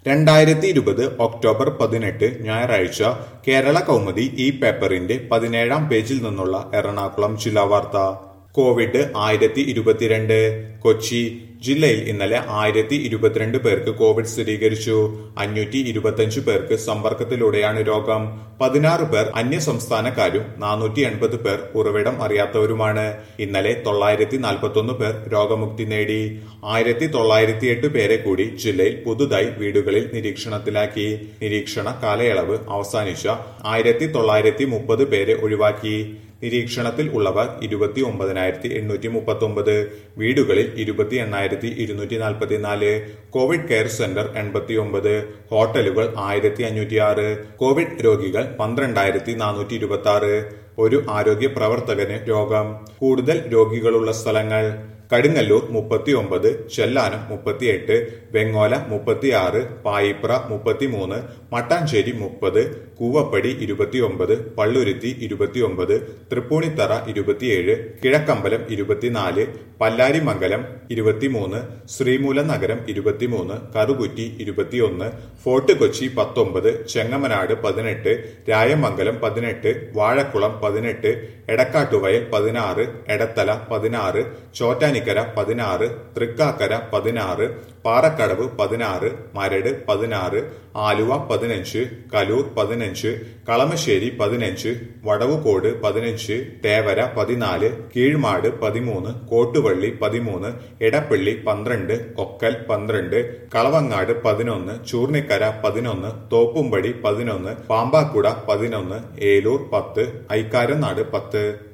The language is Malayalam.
രണ്ടായിരത്തി ഇരുപത് ഒക്ടോബർ പതിനെട്ട് ഞായറാഴ്ച കേരള കൗമുദി ഈ പേപ്പറിന്റെ പതിനേഴാം പേജിൽ നിന്നുള്ള എറണാകുളം ജില്ലാ വാർത്ത കോവിഡ് ആയിരത്തി ഇരുപത്തിരണ്ട് കൊച്ചി ജില്ലയിൽ ഇന്നലെ ആയിരത്തി ഇരുപത്തിരണ്ട് പേർക്ക് കോവിഡ് സ്ഥിരീകരിച്ചു അഞ്ഞൂറ്റി ഇരുപത്തിയഞ്ച് പേർക്ക് സമ്പർക്കത്തിലൂടെയാണ് രോഗം പതിനാറ് പേർ അന്യസംസ്ഥാനക്കാരും നാനൂറ്റി എൺപത് പേർ ഉറവിടം അറിയാത്തവരുമാണ് ഇന്നലെ തൊള്ളായിരത്തി നാൽപ്പത്തൊന്ന് പേർ രോഗമുക്തി നേടി ആയിരത്തി തൊള്ളായിരത്തി എട്ട് പേരെ കൂടി ജില്ലയിൽ പുതുതായി വീടുകളിൽ നിരീക്ഷണത്തിലാക്കി നിരീക്ഷണ കാലയളവ് അവസാനിച്ച ആയിരത്തി തൊള്ളായിരത്തി മുപ്പത് പേരെ ഒഴിവാക്കി നിരീക്ഷണത്തിൽ ഉള്ളവർ ഇരുപത്തി ഒമ്പതിനായിരത്തി എണ്ണൂറ്റി മുപ്പത്തി ഒമ്പത് വീടുകളിൽ ഇരുപത്തി എണ്ണായിരത്തി ഇരുന്നൂറ്റി നാൽപ്പത്തിനാല് കോവിഡ് കെയർ സെന്റർ എൺപത്തി ഒമ്പത് ഹോട്ടലുകൾ ആയിരത്തി അഞ്ഞൂറ്റി ആറ് കോവിഡ് രോഗികൾ പന്ത്രണ്ടായിരത്തി നാനൂറ്റി ഇരുപത്തി ആറ് ഒരു ആരോഗ്യ പ്രവർത്തകന് രോഗം കൂടുതൽ രോഗികളുള്ള സ്ഥലങ്ങൾ കടുങ്ങല്ലൂർ മുപ്പത്തിയൊമ്പത് ചെല്ലാനം മുപ്പത്തിയെട്ട് വെങ്ങോല മുപ്പത്തിയാറ് പായിപ്ര മുപ്പത്തിമൂന്ന് മട്ടാഞ്ചേരി മുപ്പത് കൂവപ്പടി ഇരുപത്തിയൊമ്പത് പള്ളുരുത്തി ഇരുപത്തിയൊമ്പത് തൃപ്പൂണിത്തറ ഇരുപത്തിയേഴ് കിഴക്കമ്പലം ഇരുപത്തിനാല് പല്ലാരിമംഗലം ഇരുപത്തിമൂന്ന് ശ്രീമൂലം നഗരം ഇരുപത്തിമൂന്ന് കറുകുറ്റി ഇരുപത്തിയൊന്ന് ഫോർട്ട് കൊച്ചി പത്തൊമ്പത് ചെങ്ങമനാട് പതിനെട്ട് രായമംഗലം പതിനെട്ട് വാഴക്കുളം പതിനെട്ട് എടക്കാട്ടുവയൽ പതിനാറ് എടത്തല പതിനാറ് ചോറ്റാനിക്കര പതിനാറ് തൃക്കാക്കര പതിനാറ് പാറക്കടവ് പതിനാറ് മരട് പതിനാറ് ആലുവ പതിനഞ്ച് കലൂർ പതിനഞ്ച് കളമശ്ശേരി പതിനഞ്ച് വടവുകോട് പതിനഞ്ച് തേവര പതിനാല് കീഴ്മാട് പതിമൂന്ന് കോട്ടുവള്ളി പതിമൂന്ന് എടപ്പള്ളി പന്ത്രണ്ട് ഒക്കൽ പന്ത്രണ്ട് കളവങ്ങാട് പതിനൊന്ന് ചൂർണിക്കര പതിനൊന്ന് തോപ്പുംപടി പതിനൊന്ന് പാമ്പാക്കുട പതിനൊന്ന് ഏലൂർ പത്ത് ഐക്കാരനാട് പത്ത്